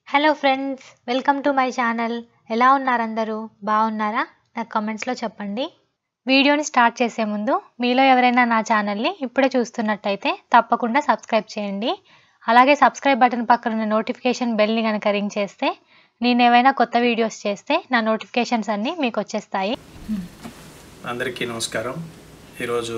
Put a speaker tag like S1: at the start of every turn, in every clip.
S1: hello friends welcome to my channel ఎలా ఉన్నారు అందరూ బాగున్నారా నాకు కమెంట్స్లో చెప్పండి వీడియోని స్టార్ట్ చేసే ముందు మీలో ఎవరైనా నా ఛానల్ని ఇప్పుడే చూస్తున్నట్టయితే తప్పకుండా సబ్స్క్రైబ్ చేయండి అలాగే సబ్స్క్రైబ్ బటన్ పక్కన ఉన్న నోటిఫికేషన్ బెల్ని కనుక రింగ్ చేస్తే నేను ఏవైనా కొత్త వీడియోస్ చేస్తే నా నోటిఫికేషన్స్ అన్నీ మీకు వచ్చేస్తాయి
S2: అందరికీ నమస్కారం ఈరోజు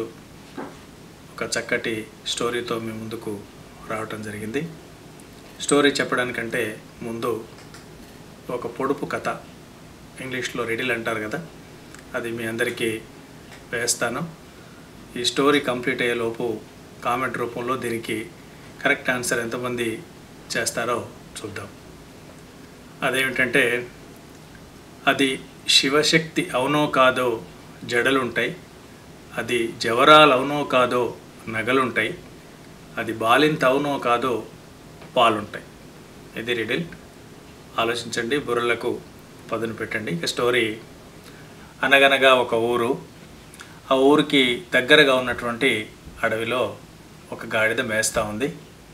S2: ఒక చక్కటి స్టోరీతో మీ ముందుకు రావటం జరిగింది స్టోరీ చెప్పడానికంటే ముందు ఒక పొడుపు కథ ఇంగ్లీష్లో రెడీలు అంటారు కదా అది మీ అందరికీ వేస్తాను ఈ స్టోరీ కంప్లీట్ అయ్యేలోపు కామెంట్ రూపంలో దీనికి కరెక్ట్ ఆన్సర్ ఎంతమంది చేస్తారో చూద్దాం అదేమిటంటే అది శివశక్తి అవునో కాదో జడలుంటాయి అది జవరాలు అవునో కాదో నగలుంటాయి అది బాలింత అవునో కాదో పాలుంటాయి ఇది రిడిల్ ఆలోచించండి బుర్రలకు పదును పెట్టండి ఇక స్టోరీ అనగనగా ఒక ఊరు ఆ ఊరికి దగ్గరగా ఉన్నటువంటి అడవిలో ఒక గాడిద మేస్తూ ఉంది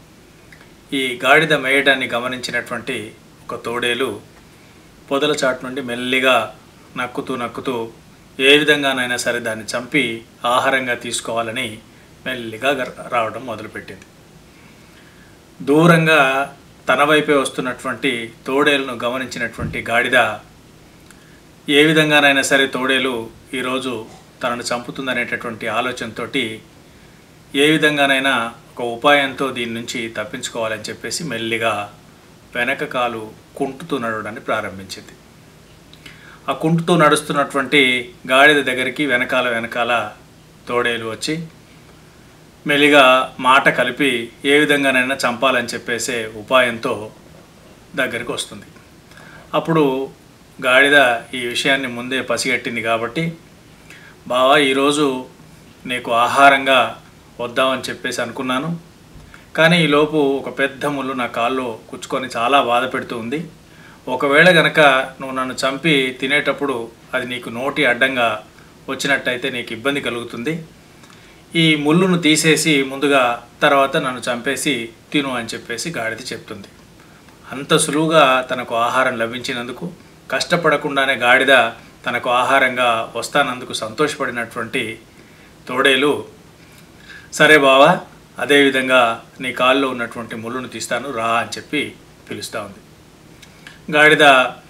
S2: ఈ గాడిద మేయడాన్ని గమనించినటువంటి ఒక తోడేలు పొదల చాటు నుండి మెల్లిగా నక్కుతూ నక్కుతూ ఏ విధంగానైనా సరే దాన్ని చంపి ఆహారంగా తీసుకోవాలని మెల్లిగా గర్- రావడం మొదలుపెట్టింది దూరంగా తన వైపే వస్తున్నటువంటి తోడేలును గమనించినటువంటి గాడిద ఏ విధంగానైనా సరే తోడేలు ఈరోజు తనను చంపుతుందనేటటువంటి ఆలోచనతోటి ఏ విధంగానైనా ఒక ఉపాయంతో దీని నుంచి తప్పించుకోవాలని చెప్పేసి మెల్లిగా వెనక కాలు కుంటుతూ నడవడాన్ని ప్రారంభించింది ఆ కుంటుతూ నడుస్తున్నటువంటి గాడిద దగ్గరికి వెనకాల వెనకాల తోడేలు వచ్చి మెల్లిగా మాట కలిపి ఏ విధంగానైనా చంపాలని చెప్పేసే ఉపాయంతో దగ్గరికి వస్తుంది అప్పుడు గాడిద ఈ విషయాన్ని ముందే పసిగట్టింది కాబట్టి బావా ఈరోజు నీకు ఆహారంగా వద్దామని చెప్పేసి అనుకున్నాను కానీ ఈలోపు ఒక పెద్ద ముళ్ళు నా కాల్లో కుచ్చుకొని చాలా బాధ పెడుతూ ఉంది ఒకవేళ గనక నువ్వు నన్ను చంపి తినేటప్పుడు అది నీకు నోటి అడ్డంగా వచ్చినట్టయితే నీకు ఇబ్బంది కలుగుతుంది ఈ ముళ్ళును తీసేసి ముందుగా తర్వాత నన్ను చంపేసి తిను అని చెప్పేసి గాడిద చెప్తుంది అంత సులువుగా తనకు ఆహారం లభించినందుకు కష్టపడకుండానే గాడిద తనకు ఆహారంగా వస్తానందుకు సంతోషపడినటువంటి తోడేలు సరే బావా అదేవిధంగా నీ కాల్లో ఉన్నటువంటి ముళ్ళును తీస్తాను రా అని చెప్పి పిలుస్తూ ఉంది గాడిద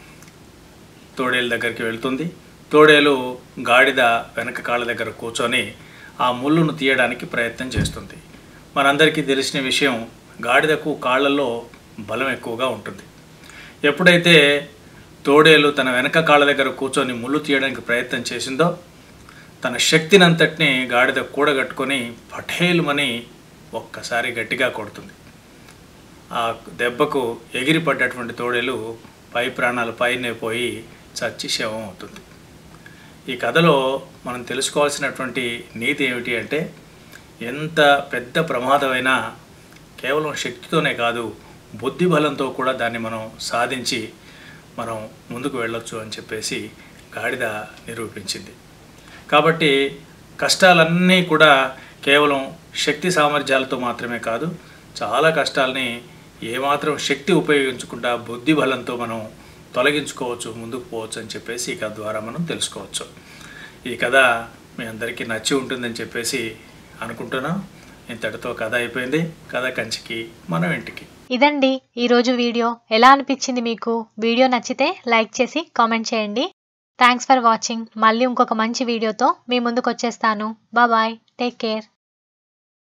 S2: తోడేలు దగ్గరికి వెళ్తుంది తోడేలు గాడిద వెనక కాళ్ళ దగ్గర కూర్చొని ఆ ముళ్ళును తీయడానికి ప్రయత్నం చేస్తుంది మనందరికీ తెలిసిన విషయం గాడిదకు కాళ్ళల్లో బలం ఎక్కువగా ఉంటుంది ఎప్పుడైతే తోడేలు తన వెనక కాళ్ళ దగ్గర కూర్చొని ముళ్ళు తీయడానికి ప్రయత్నం చేసిందో తన శక్తినంతటిని గాడిద కూడగట్టుకొని పఠేలుమని ఒక్కసారి గట్టిగా కొడుతుంది ఆ దెబ్బకు ఎగిరిపడ్డటువంటి తోడేలు పై ప్రాణాలు పైనే పోయి చచ్చి శవం అవుతుంది ఈ కథలో మనం తెలుసుకోవాల్సినటువంటి నీతి ఏమిటి అంటే ఎంత పెద్ద ప్రమాదమైనా కేవలం శక్తితోనే కాదు బుద్ధి బలంతో కూడా దాన్ని మనం సాధించి మనం ముందుకు వెళ్ళొచ్చు అని చెప్పేసి గాడిద నిరూపించింది కాబట్టి కష్టాలన్నీ కూడా కేవలం శక్తి సామర్థ్యాలతో మాత్రమే కాదు చాలా కష్టాలని ఏమాత్రం శక్తి ఉపయోగించకుండా బుద్ధి బలంతో మనం తొలగించుకోవచ్చు ముందుకు పోవచ్చు అని చెప్పేసి ఈ కథ ద్వారా మనం తెలుసుకోవచ్చు ఈ కథ మీ అందరికీ నచ్చి ఉంటుందని చెప్పేసి అనుకుంటున్నాం ఇంతటితో కథ అయిపోయింది కథ కంచికి మనం ఇంటికి
S1: ఇదండి ఈరోజు వీడియో ఎలా అనిపించింది మీకు వీడియో నచ్చితే లైక్ చేసి కామెంట్ చేయండి థ్యాంక్స్ ఫర్ వాచింగ్ మళ్ళీ ఇంకొక మంచి వీడియోతో మీ ముందుకు వచ్చేస్తాను బాయ్ టేక్ కేర్